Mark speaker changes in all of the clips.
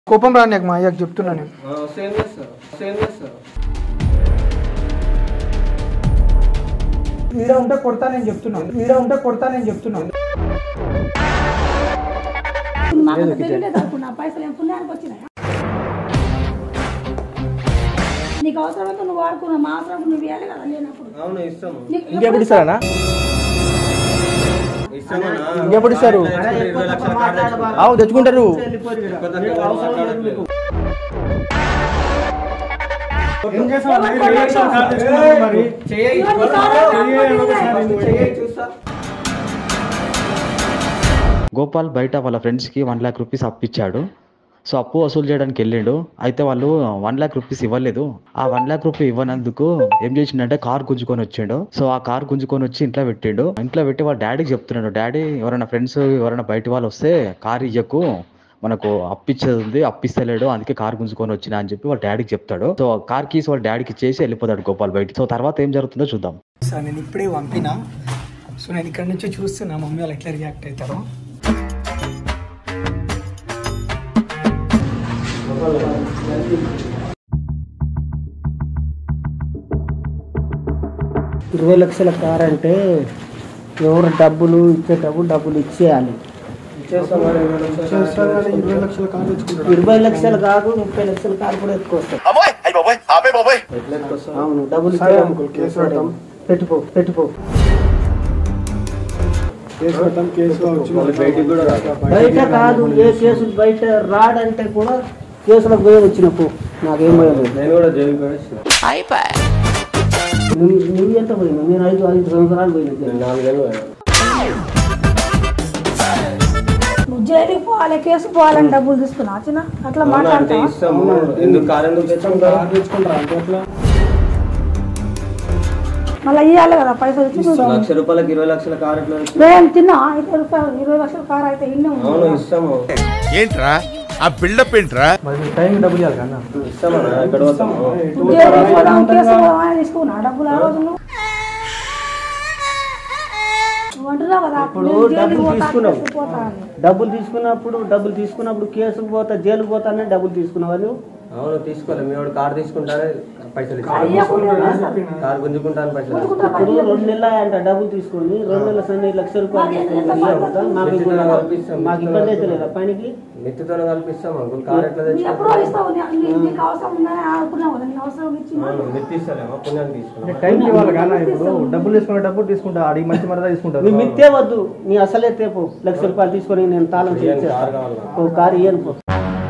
Speaker 1: కోపం రాని మా అయ్యాకి చెప్తున్నా నేను
Speaker 2: సేమ్ చేస్తారు సేమ్ చేస్తారు
Speaker 1: ఈడ ఉంటే కొడతా నేను చెప్తున్నా ఈడ ఉంటే కొడతా నేను చెప్తున్నా
Speaker 3: మాకు తెలియలేదు అనుకున్నా పైసలు ఏం పుణ్యానికి వచ్చినాయా నీకు అవసరమైతే నువ్వు వాడుకున్నా మా అవసరం నువ్వు ఇవ్వాలి కదా లేనప్పుడు
Speaker 2: అవును ఇస్తాము
Speaker 3: నీకు
Speaker 4: ఇంకెప్పుడు ఇస్తారన్నా
Speaker 2: ఇస్తామన్నా
Speaker 4: ఇంకెప్పుడు ఇస్తారు
Speaker 2: ఇరవై లక్షల కార్డు తెచ్చుకుంటాం.
Speaker 4: అవు తెచ్చుకుంటారు
Speaker 2: ఎక్కువ తక్కువ ఎవరు మాట్లాడట్లేదు.
Speaker 3: ఇవన్నీ కావాలి,
Speaker 5: గోపాల్ బయట వాళ్ళ ఫ్రెండ్స్కి వన్ ల్యాక్ రూపీస్ అప్పిచ్చాడు సో అప్పు వసూలు చేయడానికి వెళ్ళిండు అయితే వాళ్ళు వన్ ల్యాక్ రూపీస్ ఇవ్వలేదు ఆ వన్ ల్యాక్ రూపీ ఇవ్వనందుకు ఏం చేసిండంటే కార్ గుంజుకొని వచ్చిండు సో ఆ కార్ గుంజుకొని వచ్చి ఇంట్లో పెట్టిండు ఇంట్లో పెట్టి వాళ్ళ డాడీకి చెప్తున్నాడు డాడీ ఎవరైనా ఫ్రెండ్స్ ఎవరైనా బయట వాళ్ళు వస్తే కార్ ఇయ్యకు మనకు అప్పిచ్చేది ఉంది అప్పిస్తలేడు అందుకే కార్ గుంజుకొని వచ్చిన అని చెప్పి వాళ్ళ డాడీకి చెప్తాడు సో కార్ కీస్ వాళ్ళ డాడీకి చేసి వెళ్ళిపోతాడు గోపాల్ బయట సో తర్వాత ఏం జరుగుతుందో చూద్దాం
Speaker 1: సార్ నేను ఇప్పుడే పంపిన సో నేను ఇక్కడ నుంచి చూస్తున్నా మమ్మీ వాళ్ళు ఎట్లా రియాక్ట్ అవుతారో
Speaker 6: ఇరవై లక్షల కార్ అంటే ఎవరు డబ్బులు ఇచ్చేటప్పుడు డబ్బులు ఇచ్చేయాలి
Speaker 1: ఇరవై లక్షల కార్ తెచ్చుకుంటారు
Speaker 6: ఇరవై లక్షలు కాదు ముప్పై లక్షల కార్ కూడా ఎక్కువస్తాయి
Speaker 2: ఎట్లా ఎక్కువ వస్తాం?
Speaker 6: అవును డబ్బులు
Speaker 1: సరే
Speaker 6: ఇచ్చేయాలి.
Speaker 1: అంకుల్, కేసు పెడతాం.
Speaker 6: పెట్టుకో పెట్టుకో
Speaker 1: కేసు పెట్టాం కేసు
Speaker 2: మళ్ళీ బయటికి కూడా రాదు.
Speaker 6: బయట కాదు ఏ కేసులు బయట రాడంటే కూడా కేసులకు పోయి వచ్చినప్పు నాకేం భయం లేదు
Speaker 2: నేను కూడా జైలుకి పోయి వచ్చిన.
Speaker 6: నువ్వు నువ్వు ఎంత పోయినావు నేను ఐదు ఐదు సంవత్సరాలు పోయినా
Speaker 2: నేను నాలుగేళ్ళు పోయాను.
Speaker 3: నువ్వు జైలుకి పోవాలి కేసు పోవాలని డబ్బులు తీసుకున్నా చిన్న అట్లా
Speaker 2: అవునా అంటే
Speaker 3: మాట్లాడతావా
Speaker 2: ఇస్తాము ఎందుకు కారు ఎందుకు తెచ్చుకుంటారు
Speaker 1: తెచ్చుకుంటారా అంటే ఎట్లా
Speaker 3: మళ్ళీ ఇవ్వాలి కదా పైసలు ఇచ్చి నువ్వు
Speaker 2: లక్ష రూపాయలకి ఇరవై లక్షల కారు ఎట్లా తెచ్చు-
Speaker 3: మేము తిన్నా ఇరవై రూపాయలు ఇరవై లక్షల కారు అయితే ఇన్నే
Speaker 2: అవును
Speaker 3: ఉంది
Speaker 2: ఇస్తాము
Speaker 7: ఏంట్రా ఆ బిల్డప్ ఏంట్రా
Speaker 4: మరి టైం డబ్బులు ఇవ్వాలి కన్నా
Speaker 2: ఇస్తామన్నా ఎక్కడ పోతాము
Speaker 3: నువ్వు జైలుకి పోదాం కేసు పోదాం అని తీసుకున్నా డబ్బులు ఆ రోజు నువ్వు నువ్వు అంటున్నావు కదా
Speaker 6: ఇప్పుడు
Speaker 3: నేను జైలుకి
Speaker 6: డబ్బులు
Speaker 3: పోతా,
Speaker 6: తీసుకున్నావు.
Speaker 3: కేసుకి పోతా అని.
Speaker 6: డబ్బులు తీసుకున్నప్పుడు డబ్బులు తీసుకున్నప్పుడు కేసుకు పోతా జైలుకు పోతానే డబ్బులు తీసుకున్నావా నువ్వు
Speaker 2: అవును తీసుకోలేదు మీ వాడు కారు తీసుకుంటానే పైసలు
Speaker 3: అయ్యకుండా
Speaker 2: ఇచ్చాను కారు గుంజుకుంటాను పైసలు ఇచ్చాను.
Speaker 6: ఇప్పుడు రెండు నెలల అంట డబ్బులు తీసుకొని రెండు నెలల సన్ని లక్ష రూపాయలు తీసుకొని వెళ్ళి అవుతా మాకు ఇప్పుడు మాకు ఇబ్బంది అయితే లేదా పనికి
Speaker 2: నెత్తితోనే కల్పిస్తాం అంకుల్ కారు ఎట్లా
Speaker 3: నువ్వు
Speaker 2: తెచ్చుకుంటాం
Speaker 3: ఎప్పుడో ఇస్తావు నీ- నీ- నీకు అవసరం ఉందని అనుకున్నావు కదా నీకు అవసరం ఇచ్చిన
Speaker 2: అవును నెత్తి ఇస్తారేమో పుణ్యానికి తీసుకున్నాం
Speaker 4: టైంకి ఇవ్వాలి కన్నా ఇప్పుడు డబ్బులు తీసుకునేటప్పుడు తీసుకుంటా అడిగి మంచి మరదా తీసుకుంటారు
Speaker 6: నీ మిత్తే వద్దు నీ అసలే తేపు లక్ష రూపాయలు తీసుకొని నేను తాళం
Speaker 2: ఇయ్యను, కారు
Speaker 6: చేయించేస్తా
Speaker 2: కావాలి నాకు.
Speaker 6: ఓ కారు ఇయ్యను పో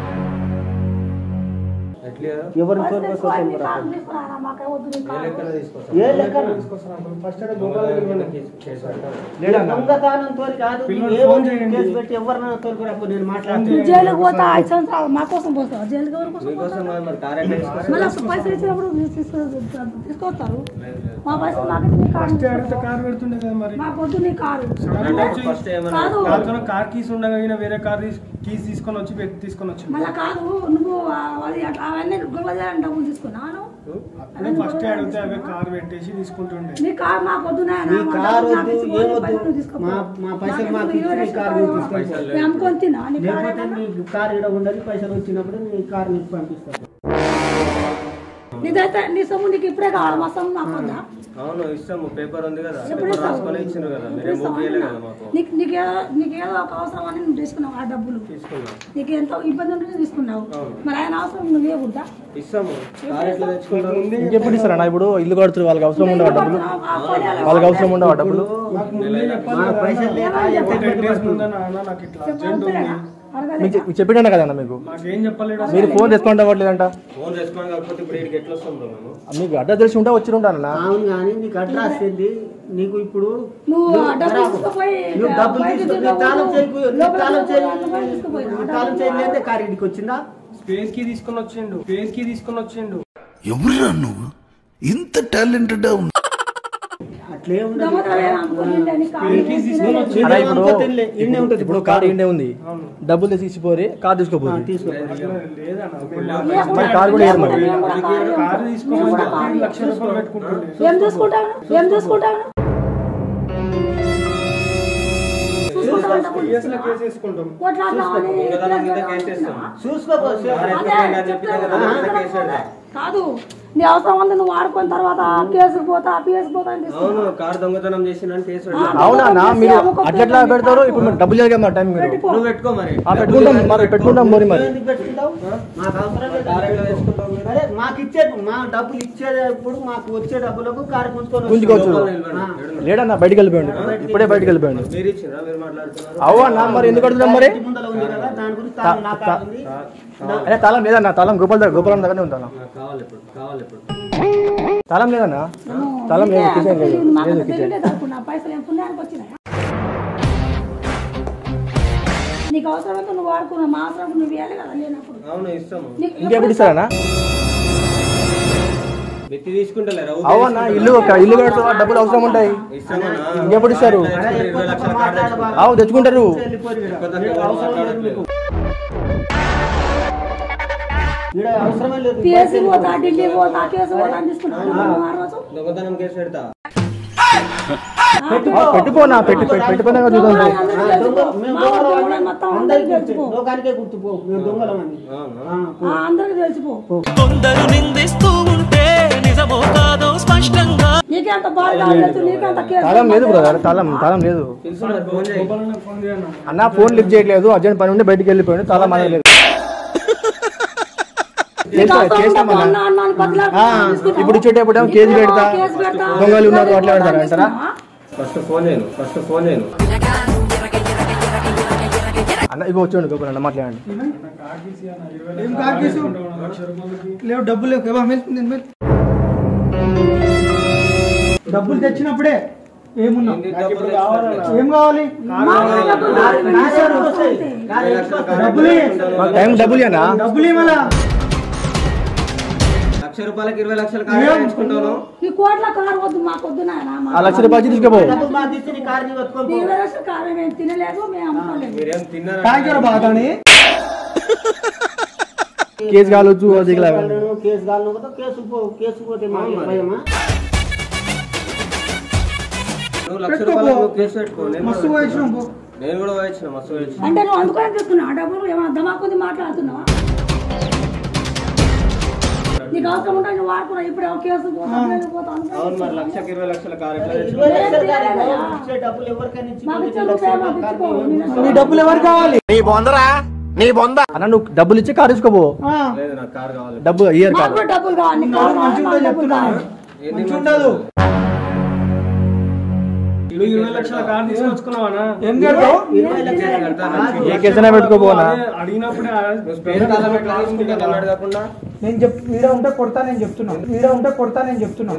Speaker 2: ఎట్లా ఇయ్యరు?
Speaker 6: ఎవరిని కోరుకో
Speaker 3: తీసుకురా, తీసుకురా, మాకే వద్దు నీ
Speaker 2: ఏ
Speaker 3: కారు.
Speaker 2: లెక్కన తీసుకొస్తాం
Speaker 6: ఏ లెక్కన
Speaker 1: ఫస్ట్
Speaker 2: కేసు పెడతాం.
Speaker 6: దొంగతనం తోలి కాదు
Speaker 1: పిల్లలు
Speaker 6: ఏ
Speaker 1: ఫోన్
Speaker 6: రోజు
Speaker 1: చేయండి.
Speaker 6: కేసు పెట్టి ఎవరినైనా తోలుకురాకు నేను
Speaker 3: నువ్వు
Speaker 6: మాట్లాడుతున్నాను
Speaker 3: జైలుకి పోతా ఐదు సంవత్సరాలు మా కోసం పోతావు జైలుకి ఎవరి కోసం
Speaker 2: మీకోసం మరి మరి కారు ఎట్లా తీసుకొస్తాం?
Speaker 3: మళ్ళీ అసలు పైసలు ఇచ్చినప్పుడు తీసుకో- తీసుకొస్తారు మా పైసలు మాకు నీ కారు
Speaker 1: అడిగితే కార్ పెడుతుండే కదా మరి
Speaker 3: మాకు వద్దు నీ కారు
Speaker 2: ఫస్ట్ ఏమన్నా
Speaker 3: కాదు
Speaker 1: దాంతో కార్ కీస్ ఉండగా ఈయన వేరే కార్ కీస్ తీసుకొని వచ్చి పెట్టి తీసుకొని వచ్చి
Speaker 3: మళ్ళీ కాదు నువ్వు ఆ- అది అట్లా అవన్నీ గొడవ చేయాలని డబ్బులు తీసుకున్నాను
Speaker 1: అప్పుడే ఫస్ట్ అడిగితే అవే కార్ పెట్టేసి తీసుకుంటుండే
Speaker 3: నీ కారు మాకు వద్దు నాయనా.
Speaker 6: నీ
Speaker 3: మా
Speaker 6: కారు
Speaker 3: డబ్బులు నాకు
Speaker 6: వద్దు
Speaker 3: ఇచ్చి
Speaker 6: ఏం
Speaker 3: పోయి పైసలు
Speaker 6: వద్దు
Speaker 3: తీసుకోపో.
Speaker 6: మా మా పైసలు
Speaker 3: మాకు
Speaker 6: మాకు
Speaker 3: ఇరవై
Speaker 6: ఇచ్చి నీ
Speaker 3: లక్షలు
Speaker 6: కారు
Speaker 3: కావాలి.
Speaker 6: నీకు తీసుకెళ్ళి
Speaker 3: నేను అమ్ముకొని తిన్నా నీ కారు
Speaker 6: లేకపోతే
Speaker 3: ఏమన్నా?
Speaker 6: నీ కారు ఇక్కడ ఉండదు పైసలు వచ్చినప్పుడు నీ కారు నీకు పంపిస్తాను
Speaker 3: నీదైతే నీ సొమ్ము నీకు ఇప్పుడే కావాలి మా సొమ్ము మాకు వద్దా
Speaker 2: అవును ఇస్తాము పేపర్ ఉంది కదా
Speaker 3: ఎప్పుడు
Speaker 2: పేపర్
Speaker 3: ఇస్తావు?
Speaker 2: రాసుకొని ఇచ్చిండ్రు కదా
Speaker 3: ఎప్పుడు
Speaker 2: మీరేం
Speaker 3: ఇస్తావు
Speaker 2: బుక్ చేయలేదు
Speaker 3: అన్నా?
Speaker 2: కదా మాకు
Speaker 3: నీకు నీకేదో నీకేదో ఒక అవసరం అని నువ్వు తీసుకున్నావు ఆ డబ్బులు
Speaker 2: తీసుకున్నాం
Speaker 3: నీకు ఎంతో ఇబ్బంది ఉంటే తీసుకున్నావు మరి ఆయన అవసరం నువ్వు ఇవ్వకూడదా
Speaker 2: ఇస్తాము కారు ఎట్లా తెచ్చుకుంటారు
Speaker 4: ఇంకెప్పుడు ఇస్తారన్నా ఇప్పుడు ఇల్లు కడుతున్నారు వాళ్ళకి అవసరం ఉండవు డబ్బులు
Speaker 3: ఆ పోనీయాలి.
Speaker 4: వాళ్ళకి అవసరం ఉండవు డబ్బులు
Speaker 6: మా పైసలు లేక ఎంత ఇబ్బంది పడుతుంది?
Speaker 1: నాకు ఇట్లా
Speaker 3: చెప్పు అంతేనా? అడగలేదా?
Speaker 4: మీకు చె- చెప్పినా కదన్నా మీకు
Speaker 1: నాకేం చెప్పలేడు
Speaker 4: మీరు ఫోన్ రెస్పాండ్ అవ్వట్లేదంట
Speaker 2: ఫోన్ రెస్పాండ్ కాకపోతే ఇప్పుడు ఇక్కడికి ఎట్లా వస్తాం బ్రో మేము
Speaker 4: మీకు అడ్రస్ తెలిసి ఉంటే వచ్చి ఉంటానన్నా
Speaker 6: అవును కానీ నీకు అడ్రస్ ఏంది నీకు ఇప్పుడు
Speaker 3: నువ్వు
Speaker 6: నువ్వు
Speaker 3: ఆ డబ్బులు
Speaker 6: బరాబర్.
Speaker 3: తీసుకుపోయి
Speaker 6: నువ్వు డబ్బులు
Speaker 3: బయటికి
Speaker 6: తీసుకుని
Speaker 3: తిరగవు.
Speaker 6: తాళం చేయకు నీ
Speaker 3: లోపల
Speaker 6: తాళం చేయి
Speaker 3: లోపల తీసుకుపోయినా.
Speaker 6: నీ తాళం చేయలేదే కారు ఇంటికి వచ్చిందా
Speaker 1: స్పేస్ కి తీసుకొని వచ్చిండు స్పేస్ కి తీసుకొని వచ్చిండు
Speaker 7: ఎవరురా నువ్వు ఇంత టాలెంటెడ్
Speaker 6: అట్లే ఉండదు
Speaker 3: దొంగతనం అనుకుని ఉంటే నీ కారు
Speaker 6: తీసుకొని వచ్చి
Speaker 4: అలా ఇప్పుడు
Speaker 6: అనుకోతేలే, ఈడనే ఉంటుంది
Speaker 4: ఇప్పుడు కార్ ఇండే ఉంది డబ్బులు తెచ్చి ఇచ్చిపోరి కార్ తీసుకోపోతుంది
Speaker 6: తీసుకో
Speaker 1: లేదన్న
Speaker 4: మరి కార్ కూడా ఇయ్యరు మరి
Speaker 3: నేను కూడా కారు-
Speaker 1: కారు తీసుకోమని లక్ష రూపాయలు పెట్టుకుంటుండే
Speaker 3: ఏం తీసుకుంటాను ఏం తీసుకుంటాను కొట్లాడతామని
Speaker 2: దొంగతనం కింద కేసు వేస్తాం
Speaker 6: చూసుకోపో
Speaker 2: కారు ఎత్తుకుపోయింది అని చెప్పినా కదా దాని మీద కేసు పెడతా.
Speaker 3: కాదు నీ అవసరం ఉంది నువ్వు వాడుకున్న తర్వాత కేసుకు పోతా పిఎస్కి పోతా అని తీసుకున్నావు.
Speaker 2: అవును కారు దొంగతనం చేసిందని కేసు పెడతా.
Speaker 4: అవునా అన్న? మీరు అట్లా పెడతారు ఇప్పుడు మీరు డబ్బులు జరిగే మరి టైం మీరు
Speaker 2: నువ్వు పెట్టుకో మరి
Speaker 4: ఆ, పెట్టుకుంటాం మరి పెట్టుకుంటాం మరి మరి
Speaker 6: ఎందుకు పెట్టుకుంటావు మాకు అవసరం లేదు.
Speaker 2: కారు ఎట్లా తెచ్చుకుంటావు మీరు?
Speaker 6: అరే మాకు ఇచ్చే మా డబ్బులు ఇచ్చేటప్పుడు మాకు వచ్చే డబ్బులకు కారు పుంజుకొని
Speaker 4: పుంజుకోవచ్చు.
Speaker 6: వస్తాం.
Speaker 2: నిలబడండి.
Speaker 6: ఆ.
Speaker 2: ఏడున్నారు?
Speaker 4: లేడన్నా బయటికి వెళ్ళిపోయాడు ఇప్పుడే బయటికి వెళ్ళిపోయాడు
Speaker 2: మీరు ఇచ్చిరా మీరు మాట్లాడుతున్నారు
Speaker 4: అవ్వన్నా మరి ఎందుకు అడుగుతున్నాం మరి
Speaker 6: ఇంటి ముందర ఉంది కదా దాని గురించి తాళం నా కాడ ఉంది
Speaker 4: అరే తాళం లేదన్నా తాళం గోపాల్ దగ్గర గోపాలం దగ్గరనే ఉంది తాళం
Speaker 2: నాకు కావాలి ఇప్పుడు కావాలి ఇప్పుడు
Speaker 4: తాళం లేదన్నా తాళం లేదు
Speaker 3: నీకే
Speaker 4: కిచెన్ లేదు
Speaker 3: మాకు
Speaker 4: లేదు
Speaker 3: అంత
Speaker 4: కిచెన్
Speaker 3: తెలియలేదు అనుకున్నా పైసలు ఏం పుణ్యానికి వచ్చినాయి నీకు అవసరమైతే నువ్వు వాడుకున్నా మా అవసరం నువ్వు ఇవ్వాలి కదా లేనప్పుడు
Speaker 2: అవును ఇస్తాము
Speaker 3: నీకు
Speaker 4: ఇంకెప్పుడు ఇస్తారన్నా
Speaker 2: వ్యక్తి తీసుకుంటలేరా
Speaker 4: అవన్నా ఇల్లు ఒక ఇల్లు కడుతూ డబ్బులు అవసరం ఉంటాయి
Speaker 2: ఇస్తామన్నా
Speaker 4: ఇంకెప్పుడు ఇస్తారు
Speaker 2: ఇరవై లక్షల కారు తెచ్చుకుంటా.
Speaker 4: అవు తెచ్చుకుంటారు
Speaker 6: వెళ్ళిపోరు ఈడ.
Speaker 2: కొత్త
Speaker 6: ఈడ
Speaker 2: ఎవరు
Speaker 6: అవసరం లేదు
Speaker 2: మాట్లాడట్లేదు.
Speaker 6: మీకు ఈడ అవసరమే లేదు
Speaker 3: పిఎస్సి పోతా ఢిల్లీ పోతా కేసు పోతా అని తీసుకున్నాను ఆ రోజు
Speaker 2: దొంగతనం కేసు పెడతా
Speaker 4: ఆ, పెట్టుకోనా పెట్టి పెట్టి- పెట్టిపోయినాక చూద్దాం
Speaker 3: అందరికీ తెలిసిపో.
Speaker 6: మేము
Speaker 3: మా
Speaker 6: దొంగలం
Speaker 3: ఊళ్ళో
Speaker 6: అని
Speaker 3: మొత్తం
Speaker 6: అందరికీ
Speaker 3: అందరికీ
Speaker 6: గుర్తు.
Speaker 3: తెలిసిపో
Speaker 6: లోకానికే గుర్తుపో మేము దొంగలమని
Speaker 2: అవునా
Speaker 6: ఆ,
Speaker 3: ఆ, అందరికీ తెలిసిపో
Speaker 8: కొందరు నిందిస్తూ ఉంటే నిజమో కాదో స్పష్టంగా
Speaker 3: నీకెంత బాధ కాలేదు నీకెంత కేసు
Speaker 4: తాళం లేదు బ్రదర్ తాళం తాళం లేదు
Speaker 2: తెలుసు మరి ఫోన్ చేయి
Speaker 4: అన్న ఫోన్ లిఫ్ట్ చేయట్లేదు అర్జెంట్ పని ఉండి బయటికి వెళ్ళిపోయాడు తాళం మనలేదు
Speaker 3: నీకు అవసరం
Speaker 4: చేస్తామన్నా.
Speaker 3: ఉన్నప్పుడు అన్న అన్న అని బతిలాడుకుంటూ
Speaker 4: ఆ,
Speaker 3: తీసుకుంటావా?
Speaker 4: ఇప్పుడు ఇచ్చేటప్పుడు ఏమో కేసు పెడతా
Speaker 3: కేసు పెడతా.
Speaker 4: దొంగలు ఉన్నారు అట్లా పెడతారు అంటారా
Speaker 2: ఫస్ట్ ఫోన్ చేయను ఫస్ట్ ఫోన్ చేయను
Speaker 4: అన్న ఇవి వచ్చాడు గోపాల్ అన్న మాట్లాడండి
Speaker 1: ఏం కార్ కేసు లేవు డబ్బులు లేవు ఏమో మెల్కుంది మెల్ డబ్బులు తెచ్చినప్పుడే ఏమున్నా
Speaker 2: ఎన్ని డబ్బులు తెచ్చినట్లే?
Speaker 1: ఏం కావాలి
Speaker 3: మా ఊళ్ళో డబ్బులు కాదు.
Speaker 6: నా దగ్గర వస్తాయి. కారు
Speaker 2: ఇరవై లక్షల కారు
Speaker 1: డబ్బులు
Speaker 2: తెచ్చుకుంటాను.
Speaker 4: మాకు టైం డబ్బులు అన్న
Speaker 1: డబ్బులు ఏమలా
Speaker 2: లక్ష రూపాయలకి ఇరవై లక్షల కారు తెచ్చుకుంటాను
Speaker 3: ఈ కోట్ల కారు వద్దు మాకు వద్దు నాయన మా
Speaker 4: ఆ లక్ష రూపాయలు తీసుకుపో
Speaker 6: డబ్బులు మాకు ఇచ్చి నీ కారు నీ పట్టుకొని పో.
Speaker 3: ఇరవై లక్షల కారు మేము తినలేదు మేము అమ్ముకోలేదు
Speaker 2: మీరేం తిన్నారా
Speaker 1: ట్యాంకర్ బాగాని
Speaker 4: కేసు కావచ్చు అది ఇలా.
Speaker 6: వాళ్ళను కేసు కాలను కదా కేసు పో కేసు పోతే మాకు భయమా
Speaker 2: నువ్వు లక్ష రూపాయలకు నువ్వు కేసు పెట్టుకో నేను
Speaker 1: మస్తు
Speaker 2: కూడా
Speaker 1: పోయించినాం పో.
Speaker 2: నేను కూడా పోయించిన మస్తు పోయించిన
Speaker 3: అంటే నువ్వు అందుకని తీసుకున్నావు డబ్బులు ఏమైనా దమాకుంది మాట్లాడుతున్నావా నీకు అవసరం ఉంటే నువ్వు వాడుకున్నావు ఇప్పుడు ఏమో కేసు పోతా కేసు పోతా అనుకో.
Speaker 2: అవును మరి లక్షకి ఇరవై లక్షల కారు ఎట్లా
Speaker 6: ఇరవై
Speaker 2: తెచ్చుకుంటావు
Speaker 6: లక్షల కారు ఇవ్వు. ఇచ్చే డబ్బులు ఎవరికైనా ఇచ్చి
Speaker 3: మాకు ఇచ్చే
Speaker 6: లక్ష
Speaker 3: రూపాయి
Speaker 6: రూపాయల
Speaker 3: మాకు
Speaker 6: కారు
Speaker 3: ఇచ్చుకో.
Speaker 6: ఇవ్వు.
Speaker 1: నీ డబ్బులు ఎవరు కావాలి
Speaker 4: అన్న నువ్వు డబ్బులు ఇచ్చి కారు తీసుకోపో
Speaker 1: ఆ,
Speaker 2: లేదు నాకు కారు కావాలి
Speaker 4: డబ్బు ఇయర్
Speaker 3: మాకు
Speaker 4: కారు
Speaker 3: కూడా డబ్బులు కావాలి నీకు కావాలి,
Speaker 1: మంచిగా
Speaker 3: మాకు డబ్బులు
Speaker 1: చెప్తున్నా
Speaker 3: కావాలి.
Speaker 2: ఏంది
Speaker 1: మంచిగా ఉండదు
Speaker 9: ఇరవై లక్షల కార్ తీసుకొచ్చుకున్నావా
Speaker 1: ఏం చేద్దాం
Speaker 6: ఇరవై లక్షల కారు.
Speaker 4: ఏ కేసైనా పెట్టుకోపోనా
Speaker 9: అడిగినప్పుడే
Speaker 2: నువ్వు స్పేస్ కాలం ఎట్లా తీసుకుంటావు అన్నాడు కాకుండా
Speaker 1: నేను చెప్ ఈడ ఉంటే కొడతా నేను చెప్తున్నా ఈడ ఉంటే కొడతా నేను చెప్తున్నా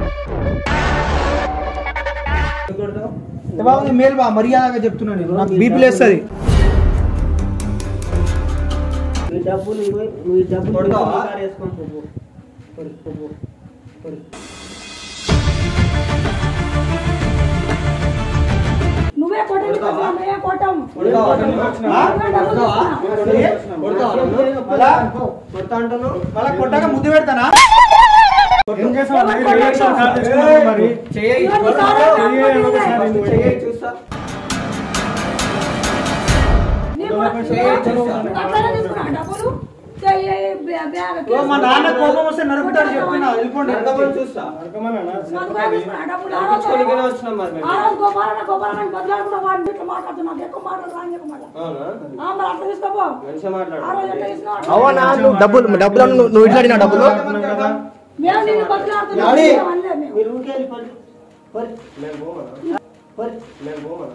Speaker 1: ఏ బాబు నీ మేలు బా మర్యాదగా చెప్తున్నా నేను నాకు బీపీ లేస్తుంది
Speaker 6: ఈ డబ్బులు ఇవ్వు. నువ్వు ఈ డబ్బులు
Speaker 2: కొడతావా?
Speaker 6: తీసుకొని కారు వేసుకొని పో, పో. పో, పో, పో. పో.
Speaker 3: నువ్వే కొట్టండి నువ్వే కొట్టాము
Speaker 2: కొడతావా?
Speaker 3: డబ్బులు తీసుకున్నావు.
Speaker 2: కొడతా కొడతా అంటాను
Speaker 1: మళ్ళా కొట్టాక ముద్దు పెడతానా
Speaker 9: ఏం చేసావు ఇరవై లక్షల కార్ తెచ్చుకున్నావు మరి
Speaker 2: చెయ్యి
Speaker 3: ఇవన్నీ కాదు,
Speaker 2: నువ్వు చెయ్యి చూస్తా
Speaker 3: నీకు కూడా నువ్వు అట్లనే తీసుకున్నావు డబ్బులు చెయ్యి, బ్యా- బ్యాగ్,
Speaker 1: ఓ, మా నాన్న కోపం వస్తే నరుకుతాడు చెప్తున్నా వెళ్ళిపోండి
Speaker 2: నరకమని చూస్తా
Speaker 9: నరకమన్నా
Speaker 3: అందుకనే తీసుకున్నా డబ్బులు ఆ రోజు
Speaker 2: తెచ్చుకోనికనే వచ్చినాం మరి మేము.
Speaker 3: ఆ రోజు గోపాలన్న గోపాలన్న బదులాడుకున్న వాడిని ఇట్లా మాట్లాడుతున్నాను ఎక్కువ మాట్లాడు రాని ఎక్కువ మాట్లాడు
Speaker 2: అవునా
Speaker 3: ఆ, మరి అట్లా తీసుకోపో
Speaker 2: మంచిగా మాట్లాడు
Speaker 3: ఆ రోజు ఎట్లా తీసుకున్నావు
Speaker 4: అవునా నువ్వు డబ్బులు డబ్బులు నువ్వు నువ్వు ఇట్లా అడిగినా డబ్బులు
Speaker 3: మేము నిన్ను బదులాడుతున్నాం
Speaker 1: డాడీ.
Speaker 3: మేము అనలే మేము
Speaker 6: మీరు రూమ్కి వెళ్ళి పరి పరి
Speaker 2: మేము పోమనా
Speaker 6: పరి
Speaker 2: మేము పోమనా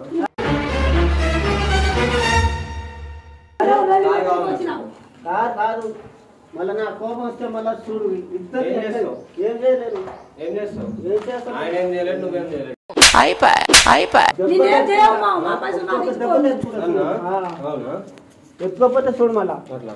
Speaker 3: ఎవరు వెళ్ళి ఎక్కడికి వచ్చినావు?
Speaker 6: కాదు కాదు మళ్ళీ నా కోపం వస్తే మళ్ళీ చూడు ఇద్దరు
Speaker 2: ఏం చేస్తావు?
Speaker 6: ఏం చేయలేరు
Speaker 2: ఏం చేస్తావు
Speaker 6: ఏం చేస్తావు
Speaker 2: ఆయన ఏం చేయలేదు నువ్వేం చేయలేదు
Speaker 3: నిన్నేం చేయవు మా మా పైసలు నాకు ఇచ్చుకో.
Speaker 2: అన్నా
Speaker 6: ఆ,
Speaker 2: అవునా
Speaker 6: ఎత్తుకోకపోతే చూడు మళ్ళా
Speaker 2: అట్లా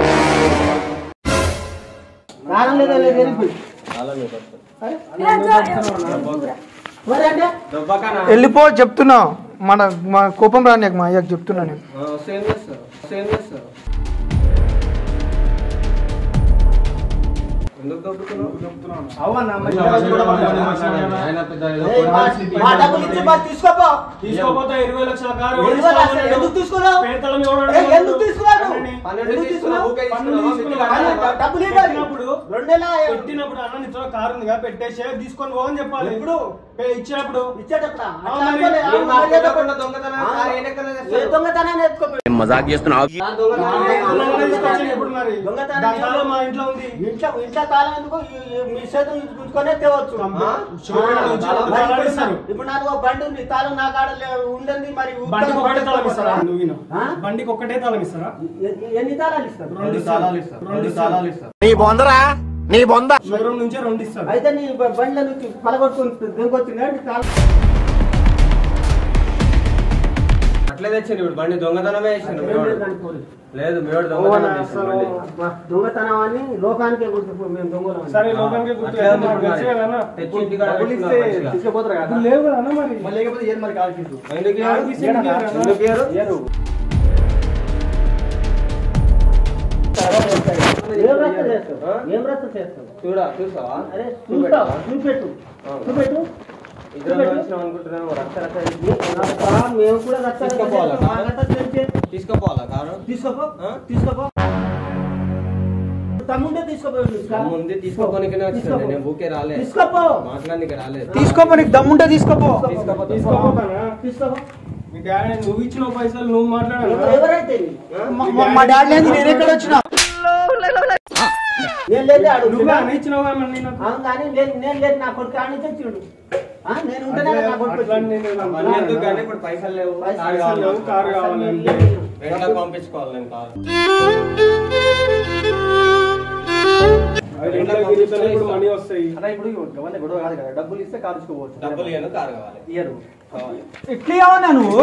Speaker 6: రాగం లేదా లేదు వెళ్ళిపోయి
Speaker 2: చాలా మీకు వస్తుంది
Speaker 3: ఏం చేయవు.
Speaker 6: మరి అంటే
Speaker 2: దెబ్బకానా
Speaker 1: వెళ్ళిపో చెప్తున్నా మన మా కోపం రాని మా అయ్యకు చెప్తున్నా నేను
Speaker 2: వస్తే ఏం చేస్తారు వస్తే ఏం చేస్తారు ఎందుకు
Speaker 9: అవునా మరి
Speaker 2: ఆయన పెద్ద ఏదో
Speaker 6: ఏ, మా- మా డబ్బులు ఇచ్చి మరి తీసుకోపో
Speaker 9: తీసుకోపోతే ఇరవై లక్షల కారు
Speaker 6: ఇరవై లక్షలు ఎందుకు తీసుకున్నావు?
Speaker 9: పేదలం ఎవడు
Speaker 6: ఏ, ఎందుకు తీసుకున్నావు నువ్వు?
Speaker 9: అన్నని
Speaker 2: పన్నెండు
Speaker 6: ఎందుకు
Speaker 2: తీసుకున్నావు,
Speaker 6: తీసుకున్నావు?
Speaker 2: ఊకే
Speaker 9: పన్నులు
Speaker 2: తీసుకున్నావా?
Speaker 9: తీసుకున్నావా?
Speaker 2: మిత్తిగా
Speaker 6: అన్న, డబ్బులు ఇవ్వాలి.
Speaker 9: పెట్టినప్పుడు
Speaker 6: రెండు నెలల
Speaker 9: పెట్టినప్పుడు అన్న నీతో కారు ఉందిగా పెట్టేసి తీసుకొని పో అని చెప్పాలి
Speaker 6: ఎప్పుడు?
Speaker 9: పే- ఇచ్చినప్పుడు
Speaker 6: ఇచ్చేటప్పుడా?
Speaker 9: ఆ,
Speaker 6: అట్లా
Speaker 9: మరి
Speaker 6: అనుకోలే.
Speaker 2: ఏం
Speaker 6: ఆ,
Speaker 2: మాకు
Speaker 6: మర్యాద
Speaker 2: తెలియకుండా
Speaker 6: పడు.
Speaker 2: దొంగతనం
Speaker 6: ఆ,
Speaker 2: కారు ఏ లెక్కన
Speaker 6: ఏ
Speaker 2: చేస్తారు?
Speaker 6: దొంగతనాన్ని ఎత్తుకోపోయి
Speaker 7: మజాక్ చేస్తున్నావు
Speaker 2: ఆ దొంగతనం
Speaker 6: ఆ,
Speaker 9: దొంగతనం తీసుకొచ్చింది ఎప్పుడు మరి
Speaker 6: దొంగతనం
Speaker 9: దాని తాళం మా ఇంట్లో ఉంది
Speaker 6: ఇంట్లో ఇంట్లో తాళం ఎందుకు ఈ- ఈ మీ చేతులు ఉంచుకొనే తేవచ్చు
Speaker 9: ఆ?
Speaker 6: ఆ,
Speaker 9: చూడండి, నుంచి
Speaker 6: తాళం
Speaker 9: తాళం
Speaker 6: మరి
Speaker 9: ఇస్తారు.
Speaker 6: ఇప్పుడు నాకు ఒక బండి ఉంది తాళం నా కాడ లే- ఉండండి మరి
Speaker 9: బండికి ఒకటే తాళం ఇస్తారా నువ్వు విను.
Speaker 6: ఆ?
Speaker 9: బండికి ఒక్కటే తాళం ఇస్తారా
Speaker 6: ఎ- ఎన్ని తాళాలు ఇస్తారు
Speaker 9: రెండు
Speaker 4: తాళాలు ఇస్తారు
Speaker 9: రెండు
Speaker 4: రెండు
Speaker 9: ఇస్తారు.
Speaker 4: తాళాలు ఇస్తారు
Speaker 7: నీ బొందరా నీ బొంద
Speaker 9: షోరూమ్ నుంచే రెండు ఇస్తారు
Speaker 6: అయితే నీ బ- బండ్ల నుంచి పలగొట్టుకుని దిగొచ్చింది తాళం
Speaker 2: అట్లే తెచ్చిండు ఇప్పుడు బండి దొంగతనమే వేసిండు
Speaker 6: ఏం
Speaker 2: మేవాడు.
Speaker 6: లేదు దానికి పోలీసు.
Speaker 2: లేదు మేవాడు
Speaker 9: ఓవర్
Speaker 2: దొంగతనం చేసిండు
Speaker 9: అసలు
Speaker 2: బండి.
Speaker 6: అబ్బా, దొంగతనం అని లోకానికే గుర్తు మేము దొంగలం అని.
Speaker 9: సరే లోకానికి గుర్తు
Speaker 2: అట్లే
Speaker 9: చేద్దాం,
Speaker 2: ఉంది
Speaker 9: మాకు తెలుసు కదా అన్న.
Speaker 2: తెచ్చి ఇంటికాడ
Speaker 4: డబ్బులు ఇస్తే
Speaker 2: పెట్టుకున్నాడు మంచిగా.
Speaker 4: తీసుకుపోతారు కదా
Speaker 9: ఇప్పుడు లేవు కదా అన్న మరి
Speaker 4: మరి లేకపోతే ఏం మరి కాల్ తీసు
Speaker 2: ఎందుకు ఇయ్యరు?
Speaker 9: కారు తీసి ఎందుకు ఇయ్యరు అన్న?
Speaker 2: ఎందుకు ఇయ్యరు?
Speaker 6: ఏం రచ్చ చేస్తావు
Speaker 2: ఆ?
Speaker 6: ఏం రచ్చ చేస్తావు
Speaker 2: చూడా చూసావా
Speaker 6: అరే
Speaker 2: చూపెట్టవా?
Speaker 6: చూస్తావు చూపెట్టు
Speaker 2: ఆ.
Speaker 6: చూపెట్టు
Speaker 2: ఇద్దరం వచ్చినాం అనుకుంటున్నాను రక్త రక్త
Speaker 6: అబ్బా, మేము కూడా రచ్చ రచ్చ
Speaker 2: తీసుకుపోవాలా?
Speaker 6: చేస్తాం. మాకంతా తెలిసే.
Speaker 2: తీసుకుపోవాలా కారు
Speaker 6: తీసుకోపో
Speaker 2: ఆ?
Speaker 6: తీసుకోపో తమ్ముండే తీసుకోపో
Speaker 2: ముందే తీసుకోపోనికనే వచ్చింది నేను ఊకే రాలే
Speaker 6: తీసుకోపో
Speaker 2: మాట్లాడడానికి రాలేదు
Speaker 1: తీసుకోపో నీకు దమ్ముంటే తీసుకోపో
Speaker 2: తీసుకోపో
Speaker 9: తీసుకోపోతానా
Speaker 6: తీసుకోపో
Speaker 9: మీ డాడీ నువ్వు ఇచ్చిన పైసలు నువ్వు మాట్లాడాలి
Speaker 6: ఎవరు- ఎవరైతే నీ?
Speaker 1: మా- మా డాడీ లేదు నేను ఎక్కడ వచ్చినా
Speaker 6: నేను లేదు అడుగు
Speaker 9: నువ్వే అన్న ఇచ్చినావు కదా మరి నేను
Speaker 6: అవును కానీ లేదు నేను లేదు నా కొడుకు ఆడ నుంచి వచ్చిండు ఆ, నేను ఉంటేనే నా కొడుకు
Speaker 9: అట్లా
Speaker 6: వచ్చిండు.
Speaker 9: నేను
Speaker 2: అవన్నీ ఎందుకు కానీ ఇప్పుడు పైసలు లేవు
Speaker 6: పైసలు
Speaker 2: కారు
Speaker 9: పైసలు లేవు,
Speaker 2: కావాలి.
Speaker 9: కారు కావాలంటే
Speaker 2: రెంట్లకు పంపించుకోవాలి నేను కారు
Speaker 9: అవి రెంట్లో తిరుగుతానే ఇప్పుడు మనీ వస్తాయి
Speaker 4: అలా ఇప్పుడు గవర్నమెంట్ గొడవ కాదు కదా డబ్బులు ఇస్తే కాల్ తీసుకోవచ్చు
Speaker 2: డబ్బులు ఇవ్వను కారు కావాలి
Speaker 4: ఇయ్యరు
Speaker 2: కావాలి
Speaker 1: ఎట్లా ఇవ్వనా నువ్వు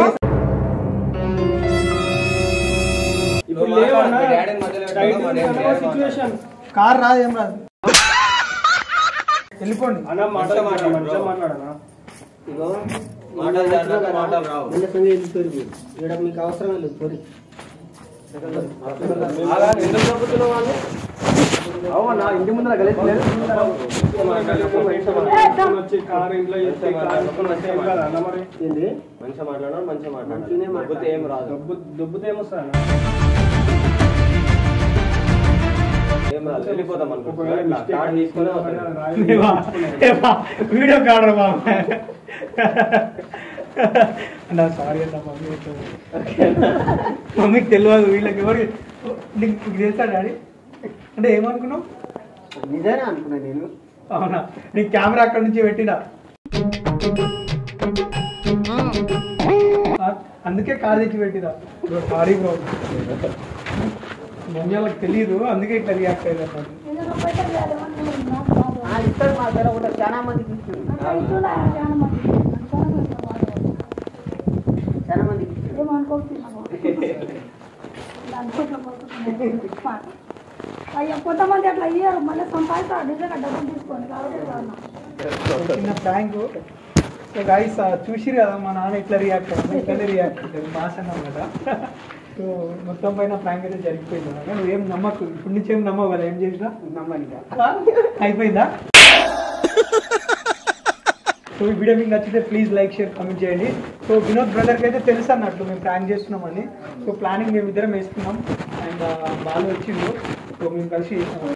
Speaker 9: ఇప్పుడు
Speaker 2: నువ్వు
Speaker 9: లేవన్నా
Speaker 2: మాట్లాడు, మీ డాడీని మధ్యలో పెట్టకు,
Speaker 9: టైట్
Speaker 2: మా
Speaker 9: ఉంది
Speaker 2: డాడీ
Speaker 9: అన్న
Speaker 2: మాట్లాడు.
Speaker 9: సిచ్యువేషన్
Speaker 1: కార్ రాదు ఏం రాదు వెళ్ళిపోండి
Speaker 9: అన్న మాట
Speaker 2: మాట్లాడు,
Speaker 9: మంచిగా
Speaker 2: bro.
Speaker 9: మాట్లాడనా
Speaker 6: ఇగో
Speaker 2: మాటలు జాగ్రత్త, మాటలు రావు.
Speaker 6: నిన్న సంగతి వెళ్ళి తొరిగి. ఈడ మీకు అవసరం లేదు తొరి
Speaker 2: అలా ఎందుకు దొబ్బుతున్నావు వాళ్ళు?
Speaker 4: అవునా ఇంటి ముందర కలిసి లేదు
Speaker 9: వచ్చి కార్ ఇంట్లో చేస్తే కార్ కొనుక్కుంటే ఏం కాదా అన్న మరి
Speaker 6: ఏంది
Speaker 2: మంచిగా మాట్లాడాలి మంచిగా
Speaker 6: మంచిగానే
Speaker 2: మాట్లాడాలి
Speaker 6: మాట్లాడు.
Speaker 2: దొబ్బితే ఏం రాదు
Speaker 9: దొబ్బు దొబ్బుతే ఏమొస్తా
Speaker 2: ఏం రాదు వెళ్ళిపోతాం అనుకో
Speaker 9: ఒకవేళ mistake
Speaker 2: కార్డు తీసుకొని
Speaker 1: వీడియో కాడరు బాబు నా సారీ అన్న మమ్మీ మమ్మీకి తెలియదు వీళ్ళకి ఎవరికి నీకు నీకు తెలుసా డాడీ అంటే ఏమనుకున్నావు
Speaker 6: నిజేనా అనుకున్నా నేను
Speaker 1: అవునా నీ కెమెరా అక్కడి నుంచి పెట్టినా ఆ, అందుకే కార్ తెచ్చి పెట్టినా బ్రో సారీ బ్రో మమ్మీ వాళ్ళకి తెలియదు అందుకే ఇట్లా రియాక్ట్ అయ్యారు అన్నమాట.
Speaker 3: ఏదైనా పైసలు ఇవ్వాలి, ఏమన్నా ఇవ్వాలి, నాకు కాదు.
Speaker 6: ఆ ఇస్తాడు మా దగ్గర కూడా చాలా మందికి ఇచ్చాడు
Speaker 3: అంటే ఇట్లా చాలా మంది ఇచ్చారు. చాలా మంది ఇచ్చారు.
Speaker 6: చాలా మందికి ఇచ్చాడు
Speaker 3: ఏమనుకోతున్నావు అనుకుంటున్నాను అయ్యా కొంతమంది అట్లా అయ్యారు మళ్ళీ సంపాదిస్తారు నిజంగా డబ్బులు తీసుకొని కాబట్టి కాదు.
Speaker 1: చిన్న ప్రాంక్ సో గైస్ చూసిరు కదా మా నాన్న ఇట్లా రియాక్ట్ అయ్యాను ఇట్లనే రియాక్ట్ అవుతుంది మాస్ అన్నాం కదా సో మొత్తం పైన ప్రాంక్ అయితే జరిగిపోయింది అన్నమాట. నువ్వు ఏం నమ్మకు ఇప్పటి నుంచి ఏం నమ్మవు కదా ఏం చేసినా
Speaker 6: నమ్మనిగా
Speaker 1: అయిపోయిందా సో ఈ వీడియో మీకు నచ్చితే ప్లీజ్ లైక్ షేర్ కామెంట్ చేయండి సో వినోద్ బ్రదర్కి అయితే తెలుసు అన్నట్లు మేము ప్లాన్ చేస్తున్నామని సో ప్లానింగ్ మేము ఇద్దరం వేసుకున్నాం అండ్ బాగా వచ్చిండు సో మేము కలిసి